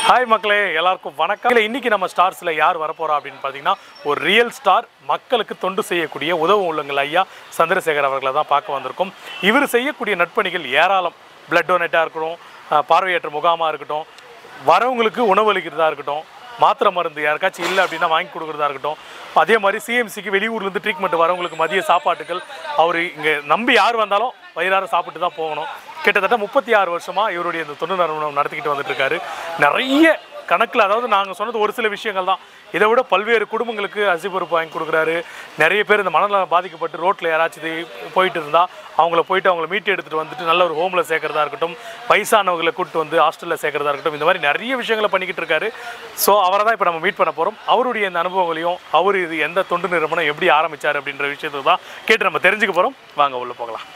Hi மக்களே எல்லாருக்கும் வணக்கம் இல்ல, இன்னைக்கு நம்ம ஸ்டார்ஸ்ல யார் வரப்போறா அப்படின்னு பார்த்தீங்கன்னா ஒரு ரியல் ஸ்டார் மக்களுக்கு தொண்டு செய்யக்கூடிய உதவும் உள்ளங்கள் ஐயா சந்திரசேகர் அவர்களை தான் பார்க்க வந்திருக்கோம் இவர் செய்யக்கூடிய நட்பணிகள் ஏராளம் பிளட் டொனேட்டாக இருக்கட்டும் அஹ், பார்வையற்ற முகாமாக இருக்கட்டும் வரவங்களுக்கு உணவளிக்கிறதா இருக்கட்டும் மாத்திரை மருந்து யாருக்காச்சும் இல்லை அப்படின்னா வாங்கி கொடுக்குறதா இருக்கட்டும் அதே மாதிரி சிஎம்சிக்கு வெளியூர்லேருந்து ட்ரீட்மெண்ட் வரவங்களுக்கு மதிய சாப்பாட்டுகள் அவர் இங்கே நம்பி யார் வந்தாலும் வயிறார சாப்பிட்டு தான் போகணும் கிட்டத்தட்ட முப்பத்தி ஆறு வருஷமாக இவருடைய இந்த தொண்டு நிறுவனம் நடத்திக்கிட்டு வந்துட்டு இருக்காரு நிறைய கணக்கில் அதாவது நாங்கள் சொன்னது ஒரு சில விஷயங்கள் தான் இதை விட பல்வேறு குடும்பங்களுக்கு அரிசி பருப்பு வாங்கி கொடுக்குறாரு நிறைய பேர் இந்த மனநலம் பாதிக்கப்பட்டு ரோட்டில் யாராச்சும் இது போயிட்டு இருந்தால் அவங்கள போயிட்டு அவங்கள மீட்டு எடுத்துகிட்டு வந்துட்டு நல்ல ஒரு ஹோமில் சேர்க்கறதா இருக்கட்டும் வயசானவங்களை கூப்பிட்டு வந்து ஹாஸ்டலில் சேர்க்கறதா இருக்கட்டும் இந்த மாதிரி நிறைய விஷயங்களை பண்ணிக்கிட்டு இருக்காரு ஸோ அவரை தான் இப்போ நம்ம மீட் பண்ண போகிறோம் அவருடைய இந்த அனுபவங்களையும் அவர் இது எந்த தொண்டு நிறுவனம் எப்படி ஆரம்பிச்சார் அப்படின்ற விஷயத்தை தான் கேட்டு நம்ம தெரிஞ்சுக்க போகிறோம் வாங்க உள்ள போகலாம்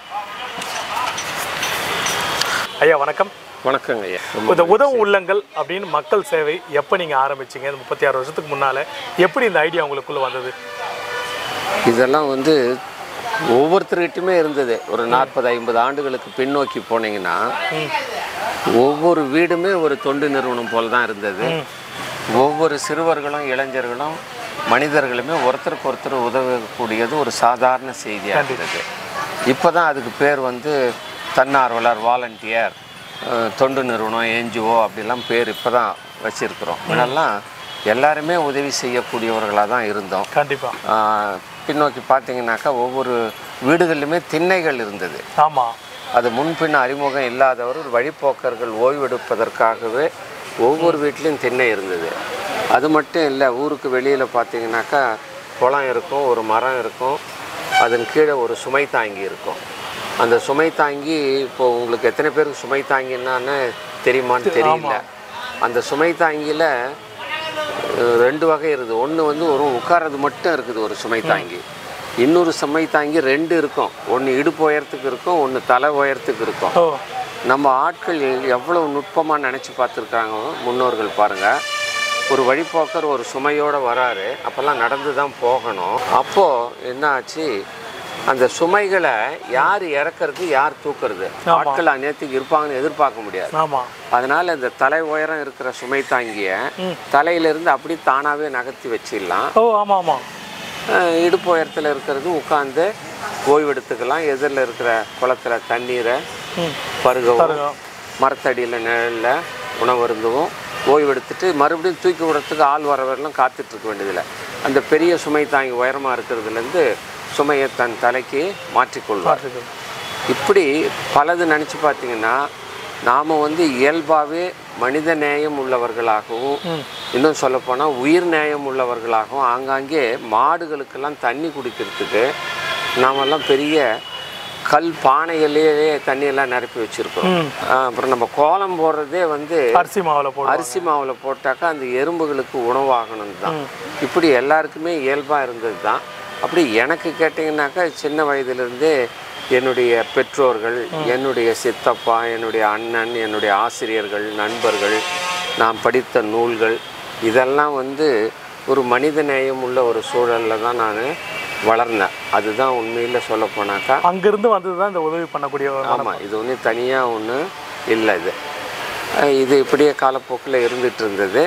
ஐயா வணக்கம் வணக்கங்க ஐயா இந்த உதவும் உள்ளங்கள் அப்படின்னு மக்கள் சேவை எப்போ நீங்கள் ஆரம்பிச்சீங்க இந்த முப்பத்தி ஆறு வருஷத்துக்கு முன்னால் எப்படி இந்த ஐடியா உங்களுக்குள்ள வந்தது இதெல்லாம் வந்து ஒவ்வொருத்தர்கிட்டயுமே இருந்தது ஒரு நாற்பது ஐம்பது ஆண்டுகளுக்கு பின்னோக்கி போனீங்கன்னா ஒவ்வொரு வீடுமே ஒரு தொண்டு நிறுவனம் போல தான் இருந்தது ஒவ்வொரு சிறுவர்களும் இளைஞர்களும் மனிதர்களுமே ஒருத்தருக்கு ஒருத்தர் உதவக்கூடியது ஒரு சாதாரண செய்தியாக இருந்தது இப்போ தான் அதுக்கு பேர் வந்து தன்னார்வலர் வாலண்டியர் தொண்டு நிறுவனம் என்ஜிஓ அப்படிலாம் பேர் இப்போ தான் வச்சுருக்குறோம் இதெல்லாம் எல்லாருமே உதவி செய்யக்கூடியவர்களாக தான் இருந்தோம் கண்டிப்பாக ஆஹ் பின்னோக்கி பார்த்தீங்கன்னாக்கா ஒவ்வொரு வீடுகளிலுமே திண்ணைகள் இருந்தது ஆமாம் அது முன்பின் அறிமுகம் இல்லாதவர் ஒரு வழிப்போக்கர்கள் ஓய்வெடுப்பதற்காகவே ஒவ்வொரு வீட்லேயும் திண்ணை இருந்தது அது மட்டும் இல்லை ஊருக்கு வெளியில் பார்த்தீங்கன்னாக்கா குளம் இருக்கும் ஒரு மரம் இருக்கும் அதன் கீழே ஒரு சுமை தாங்கி இருக்கும் அந்த சுமை தாங்கி இப்போ உங்களுக்கு எத்தனை பேருக்கு சுமை தாங்கினான்னு தெரியுமான்னு தெரியல அந்த சுமை தாங்கியில் அஹ் ரெண்டு வகை இருக்குது ஒன்று வந்து ஒரு உட்கார்றது மட்டும் இருக்குது ஒரு சுமை தாங்கி இன்னொரு சுமை தாங்கி ரெண்டு இருக்கும் ஒன்று இடுப்பு உயரத்துக்கு இருக்கும் ஒன்று தலை உயரத்துக்கு இருக்கும் ஓ நம்ம ஆட்கள் எவ்வளவு நுட்பமாக நினச்சி பார்த்துருக்காங்க முன்னோர்கள் பாருங்கள் ஒரு வழிப்போக்கர் ஒரு சுமையோடு வராரு அப்போல்லாம் நடந்து தான் போகணும் அப்போது என்ன ஆச்சு அந்த சுமைகளை யார் இறக்கறது யார் தூக்குறது ஆட்கள் அந்நேரத்துக்கு இருப்பாங்கன்னு எதிர்பார்க்க முடியாது ஆமாம் அதனால இந்த தலை உயரம் இருக்கிற சுமை தாங்கிய தலையிலிருந்து அப்படி தானாகவே நகர்த்தி வச்சிடலாம் ஓ ஆமாம் ஆமாம் அஹ் இடுப்பு உயரத்தில் இருக்கிறது உட்காந்து ஓய்வெடுத்துக்கலாம் எதிரில் இருக்கிற குளத்துல தண்ணீரை ம் பருகவும் பாருங்க மரத்தடியில் நிழலில் உணவருந்தவும் ஓய்வெடுத்துட்டு மறுபடியும் தூக்கி விடுறதுக்கு ஆள் வர வரலாம் காத்துட்டு இருக்க வேண்டியதில்லை அந்த பெரிய சுமை தாங்கி உயரமாக இருக்கிறதுலேருந்து சுமையை தன் தலைக்கு மாற்றிக்கொள்வார் பார்த்துக்கோ இப்படி பலது நினச்சி பார்த்தீங்கன்னா நாம் வந்து இயல்பாகவே மனித நேயம் உள்ளவர்களாகவும் ம் இன்னும் சொல்லப்போனால் உயிர் நேயம் உள்ளவர்களாகவும் ஆங்காங்கே மாடுகளுக்கெல்லாம் தண்ணி குடிக்கிறதுக்கு நாமெல்லாம் பெரிய கல் பானைகளிலேயே தண்ணியெல்லாம் நிரப்பி வச்சுருக்கோம் ம் அப்புறம் நம்ம கோலம் போடுறதே வந்து அரிசி மாவில் போடுவோம் அரிசி மாவில் போட்டாக்கா அந்த எறும்புகளுக்கு உணவாகணும் தான் இப்படி எல்லாருக்குமே இயல்பாக இருந்தது தான் அப்படி எனக்கு கேட்டிங்கனாக்கா சின்ன வயதிலிருந்தே என்னுடைய பெற்றோர்கள் என்னுடைய சித்தப்பா என்னுடைய அண்ணன் என்னுடைய ஆசிரியர்கள் நண்பர்கள் நான் படித்த நூல்கள் இதெல்லாம் வந்து ஒரு மனித நேயம் உள்ள ஒரு சூழலில் தான் நான் வளர்ந்தேன் அதுதான் உண்மையில் சொல்லப் போனாக்கா அங்கிருந்து வந்தது தான் இந்த உதவி பண்ணக்கூடிய ஒரு மனம். ஆமாம் இது ஒன்றும் தனியாக ஒன்று இல்லை இது அஹ் இது இப்படியே காலப்போக்கில் இருந்துட்டு இருந்தது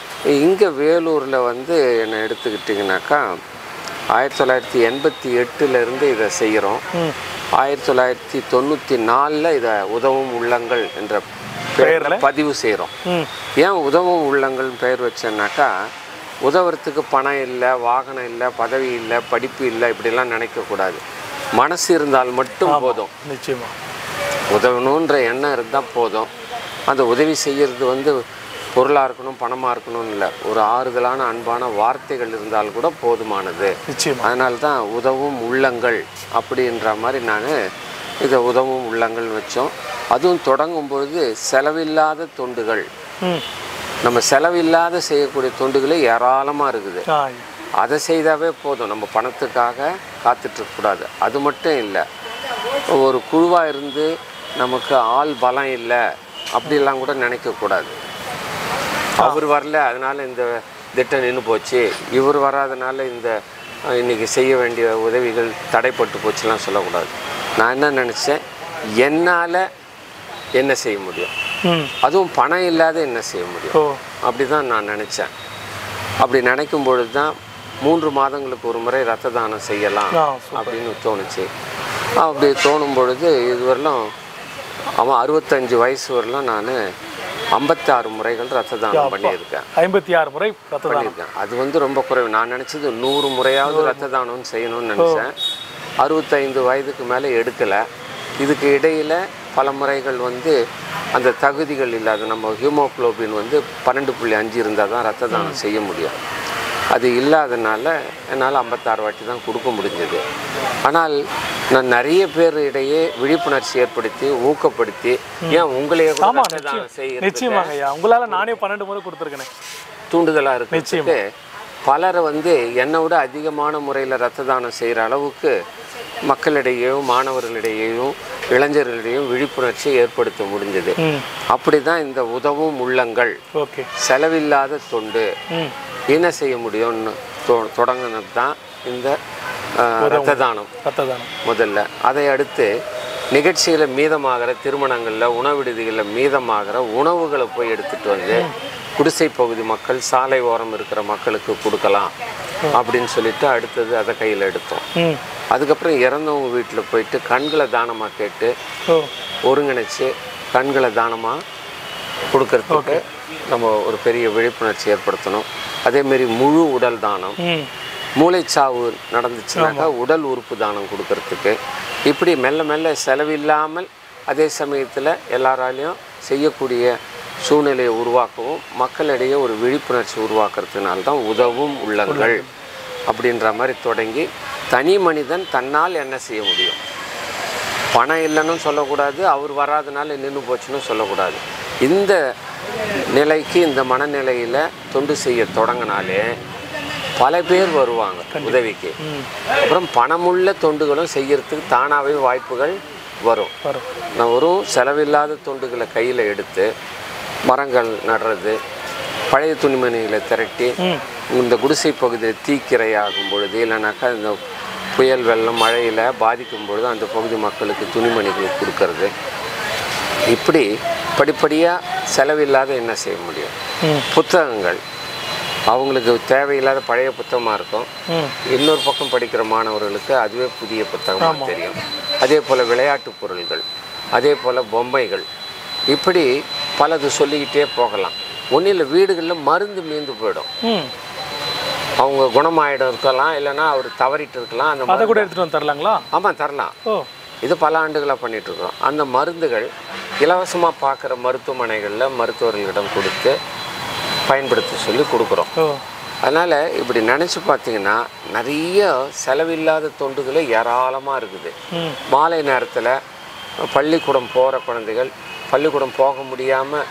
இங்கே வேலூரில் வந்து என்னை எடுத்துக்கிட்டிங்கனாக்கா ஆயிரத்தி தொள்ளாயிரத்தி எண்பத்தி எட்டுலேருந்து இதை செய்கிறோம் ம் ஆயிரத்தி தொள்ளாயிரத்தி தொண்ணூற்றி நாலில் இதை உதவும் உள்ளங்கள் என்ற பெயரில் பதிவு செய்கிறோம் ம் ஏன் உதவும் உள்ளங்கள் பெயர் வச்சேன்னாக்கா உதவுறதுக்கு பணம் இல்லை வாகனம் இல்லை பதவி இல்லை படிப்பு இல்லை இப்படிலாம் நினைக்கக்கூடாது மனசு இருந்தால் மட்டும் போதும் நிச்சயமா உதவணுன்ற எண்ணம் இருந்தால் போதும் அந்த உதவி செய்கிறது வந்து பொருளாக இருக்கணும் பணமாக இருக்கணும்னு இல்லை ஒரு ஆறுதலான அன்பான வார்த்தைகள் இருந்தால் கூட போதுமானது நிச்சயமா அதனால தான் உதவும் உள்ளங்கள் அப்படின்ற மாதிரி நான் இதை உதவும் உள்ளங்கள் வச்சோம் அதுவும் தொடங்கும் பொழுது செலவில்லாத தொண்டுகள் ம் நம்ம செலவில்லாத செய்யக்கூடிய தொண்டுகளே ஏராளமாக இருக்குது ஆ அதை செய்தாவே போதும் நம்ம பணத்துக்காக காத்துட்ருக்கக்கூடாது அது மட்டும் இல்லை ஒரு குழுவாக இருந்து நமக்கு ஆள் பலம் இல்லை அப்படிலாம் கூட நினைக்கக்கூடாது அவர் வரல அதனால் இந்த திட்டம் நின்று போச்சு இவர் வராதனால இந்த அஹ், இன்னைக்கு செய்ய வேண்டிய உதவிகள் தடைப்பட்டு போச்சுலாம் சொல்லக்கூடாது நான் என்ன நினச்சேன் என்னால் என்ன செய்ய முடியும் ம் அதுவும் பணம் இல்லாத என்ன செய்ய முடியும் ஓ அப்படி தான் நான் நினச்சேன் அப்படி நினைக்கும் பொழுது தான் மூன்று மாதங்களுக்கு ஒரு முறை ரத்த தானம் செய்யலாம் ஆ அப்படின்னு தோணுச்சு அப்படி தோணும் பொழுது இதுவரையிலும் அவன் அறுபத்தஞ்சு வயசு வரலாம் நான் ஐம்பத்தாறு முறைகள் ரத்த தானம் பண்ணியிருக்கேன் ஐம்பத்தி ஆறு முறை ரத்த தானம் பண்ணியிருக்கேன் அது வந்து ரொம்ப குறைவு நான் நினச்சது நூறு முறையாவது ரத்த தானம் செய்யணும்னு நினச்சேன் அறுபத்தைந்து வயதுக்கு மேலே எடுக்கலை இதுக்கு இடையில் பல முறைகள் வந்து அந்த தகுதிகள் இல்லாத நம்ம ஹியூமோக்ளோபின் வந்து பன்னெண்டு புள்ளி அஞ்சு இருந்தால் தான் ரத்த தானம் செய்ய முடியும் அது இல்லாதனால என்னால் ஐம்பத்தாறு வாட்டி தான் கொடுக்க முடிஞ்சது ஆனால் நான் நிறைய பேர் இடையே விழிப்புணர்ச்சி ஏற்படுத்தி ஊக்கப்படுத்தி ஏன் உங்களையே கூட ஆமா ரத்த தானம் செய்ய நிச்சயமாங்க ஐயா உங்களால நானே பன்னெண்டு முறை கொடுத்துருக்கேனே தூண்டுதலாக இருக்கிறதுக்கு பலரை வந்து என்னை விட அதிகமான முறையில் ரத்த தானம் செய்கிற அளவுக்கு மக்களிடையேயும் மாணவர்களிடையேயும் இளைஞர்களிடையும் விழிப்புணர்ச்சியை ஏற்படுத்த முடிஞ்சது ம் அப்படி தான் இந்த உதவும் உள்ளங்கள் ஓகே செலவில்லாத தொண்டு ம் என்ன செய்ய முடியும்னு தொ தொடங்கினது தான் இந்த அஹ், ரத்த தானம் ரத்த தானம் முதல்ல அதை அடுத்து நிகழ்ச்சியில் மீதமாகிற திருமணங்களில் உணவு விடுதிகளில் மீதமாகிற உணவுகளை போய் எடுத்துட்டு வந்து குடிசை பகுதி மக்கள் சாலை ஓரம் இருக்கிற மக்களுக்கு கொடுக்கலாம் அப்படின்னு சொல்லிட்டு அடுத்தது அதை கையில் எடுத்தோம் ம் அதுக்கப்புறம் இறந்தவங்க வீட்டில் போயிட்டு கண்களை தானமாக கேட்டு ஓ ஒருங்கிணைச்சு கண்களை தானமாக கொடுக்கறதுக்கு நம்ம ஒரு பெரிய விழிப்புணர்ச்சி ஏற்படுத்தணும் அதேமாரி முழு உடல் தானம் ம் மூளைச்சாவு நடந்துச்சுனாக்கா உடல் உறுப்பு தானம் கொடுக்கறதுக்கு இப்படி மெல்ல மெல்ல செலவில்லாமல் அதே சமயத்தில் எல்லாராலையும் செய்யக்கூடிய சூழ்நிலையை உருவாக்கவும் மக்களிடையே ஒரு விழிப்புணர்ச்சி உருவாக்குறதுனால தான் உதவும் உள்ளங்கள் அப்படின்ற மாதிரி தொடங்கி தனி மனிதன் தன்னால் என்ன செய்ய முடியும் பணம் இல்லைன்னு சொல்லக்கூடாது அவர் வராதனால நின்று போச்சுன்னு சொல்லக்கூடாது இந்த நிலைக்கு இந்த மனநிலையில் தொண்டு செய்ய தொடங்கினாலே பல பேர் வருவாங்க உதவிக்கு ம் அப்புறம் பணமுள்ள தொண்டுகளும் செய்யறதுக்கு தானாகவே வாய்ப்புகள் வரும் வரும் நான் ஒரு செலவில்லாத தொண்டுகளை கையில் எடுத்து மரங்கள் நடுறது பழைய துணிமணிகளை திரட்டி ம் இந்த குடிசை பகுதியில் தீக்கிரையாகும் பொழுது இல்லைனாக்கா இந்த புயல் வெள்ளம் மழையில் பாதிக்கும் பொழுது அந்த பகுதி மக்களுக்கு துணிமணிகள் கொடுக்கறது இப்படி படிப்படியாக செலவில்லாத என்ன செய்ய முடியும் ம் புத்தகங்கள் அவங்களுக்கு தேவையில்லாத பழைய புத்தகமாக இருக்கும் ம் இன்னொரு பக்கம் படிக்கிற மாணவர்களுக்கு அதுவே புதிய புத்தகமாக தெரியும் அதே போல் விளையாட்டு பொருள்கள் அதே போல் பொம்மைகள் இப்படி பலது சொல்லிக்கிட்டே போகலாம் ஒன்றில் வீடுகளில் மருந்து மீந்து போயிடும் ம் அவங்க குணமாயிடம் இருக்கலாம் இல்லைன்னா அவர் தவறிட்டு இருக்கலாம் அந்த அதை கூட எடுத்துட்டு வந்து தரலாங்களா ஆமாம் தரலாம் ஓ இது பல ஆண்டுகளாக பண்ணிட்டு இருக்கிறோம் அந்த மருந்துகள் இலவசமாக பார்க்குற மருத்துவமனைகளில் மருத்துவர்களிடம் கொடுத்து பயன்படுத்த சொல்லி கொடுக்குறோம் ஓ அதனால் இப்படி நினச்சி பார்த்தீங்கன்னா நிறைய செலவில்லாத தொண்டுகளே ஏராளமாக இருக்குது ம் மாலை நேரத்தில் பள்ளிக்கூடம் போகிற குழந்தைகள் பள்ளிக்கூடம் போக முடியாமல்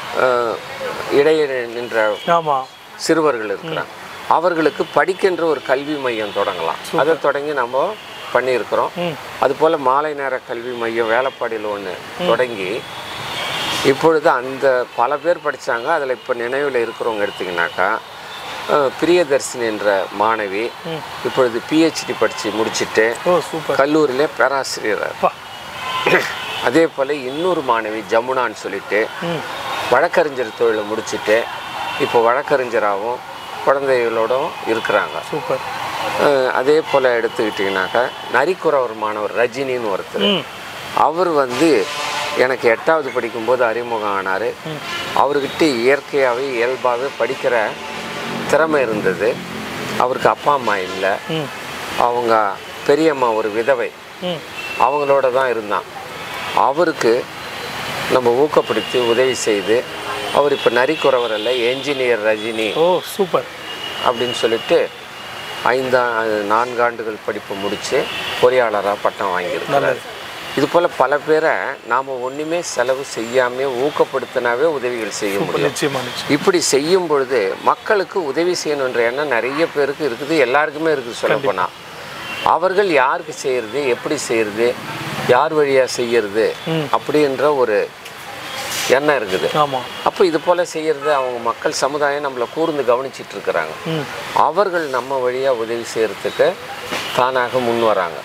இடையே நின்ற ஆமாம் சிறுவர்கள் இருக்கிறாங்க அவர்களுக்கு படிக்கின்ற ஒரு கல்வி மையம் தொடங்கலாம் அதை தொடங்கி நம்ம பண்ணியிருக்கிறோம் ம் அதுபோல் மாலை நேர கல்வி மையம் வேலைப்பாடியில் ஒன்று தொடங்கி இப்பொழுது அந்த பல பேர் படித்தாங்க அதில் இப்போ நினைவில் இருக்கிறவங்க எடுத்திங்கனாக்கா அஹ், பிரியதர்ஷினி என்ற மாணவி ம். இப்பொழுது பிஹெச்டி படித்து முடிச்சிட்டு ஓ சூப்பர் கல்லூரியில் பேராசிரியர் பா அதே போல் இன்னொரு மாணவி ஜமுனான்னு சொல்லிட்டு ம் வழக்கறிஞர் தொழிலை முடிச்சிட்டு இப்போ வழக்கறிஞராகவும் குழந்தைகளோடும் இருக்கிறாங்க சூப்பர் அஹ், அதே போல் எடுத்துக்கிட்டிங்கனாக்கா நரிக்குறவர் மாணவர் ரஜினின்னு ஒருத்தர் ம் அவர் வந்து எனக்கு எட்டாவது படிக்கும்போது அறிமுகம் ஆனார் அவர்கிட்ட இயற்கையாகவே இயல்பாகவே படிக்கிற திறமை இருந்தது அவருக்கு அப்பா அம்மா இல்லை ம் அவங்க பெரியம்மா ஒரு விதவை ம் அவங்களோட தான் இருந்தான் அவருக்கு நம்ம ஊக்கப்படுத்தி உதவி செய்து அவர் இப்போ நரிக்குறவர் அல்ல என்ஜினியர் ரஜினி ஓ சூப்பர் அப்படின்னு சொல்லிட்டு ஐந்தா நான்கு ஆண்டுகள் படிப்பு முடித்து பொறியாளராக பட்டம் வாங்கியிருக்கிறார் இது போல் பல பேரை நாம் ஒன்றுமே செலவு செய்யாமே ஊக்கப்படுத்தினாவே உதவிகள் செய்ய முடியும் நிச்சயமா நிச்சயம் இப்படி செய்யும் பொழுது மக்களுக்கு உதவி செய்யணுன்ற எண்ணம் நிறைய பேருக்கு இருக்குது எல்லாருக்குமே இருக்குது சொல்லப்போனால் அவர்கள் யாருக்கு செய்கிறது எப்படி செய்கிறது யார் வழியாக செய்யறது அப்படின்ற ஒரு எண்ணம் இருக்குது ஆமாம் அப்போ இது போல் செய்கிறது அவங்க மக்கள் சமுதாயம் நம்மளை கூர்ந்து கவனிச்சிட்டு இருக்கிறாங்க ம் அவர்கள் நம்ம வழியாக உதவி செய்கிறதுக்கு தானாக முன் வராங்க